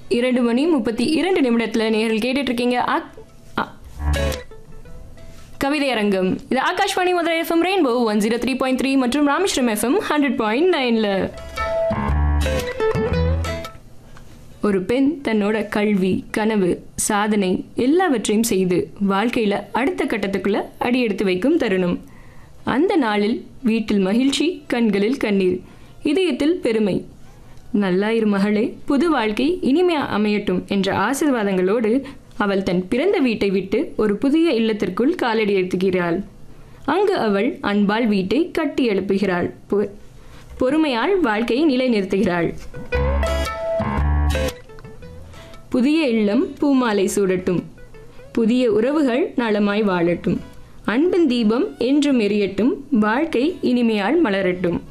இரண்டு மணி முப்பத்தி இரண்டு நிமிடத்தில் நேரில் கேட்டுட்டு இருக்கீங்க ஆக்- ஆ- கவிதை அரங்கம் இது Akashvani Madurai FM rainbow one zero three point three மற்றும் ராமேஸ்வரம் எஃப்எம் ஹண்ட்ரட் பாயிண்ட் நைனில் ஒரு பெண் தன்னோட கல்வி கனவு சாதனை எல்லாவற்றையும் செய்து வாழ்க்கையில அடுத்த கட்டத்துக்குள்ள அடியெடுத்து வைக்கும் தருணம் அந்த நாளில் வீட்டில் மகிழ்ச்சி கண்களில் கண்ணீர் இதயத்தில் பெருமை நல்லாயிரு மகளே புது வாழ்க்கை இனிமையா அமையட்டும் என்ற ஆசீர்வாதங்களோடு அவள் தன் பிறந்த வீட்டை விட்டு ஒரு புதிய இல்லத்திற்குள் காலடி எடுத்துகிறாள் அங்கு அவள் அன்பால் வீட்டை கட்டி எழுப்புகிறாள் பொ- பொறுமையால் வாழ்க்கையை நிலைநிறுத்துகிறாள் புதிய இல்லம் பூமாலை சூடட்டும் புதிய உறவுகள் நலமாய் வாழட்டும் அன்பின் தீபம் என்றும் எரியட்டும் வாழ்க்கை இனிமையால் மலரட்டும்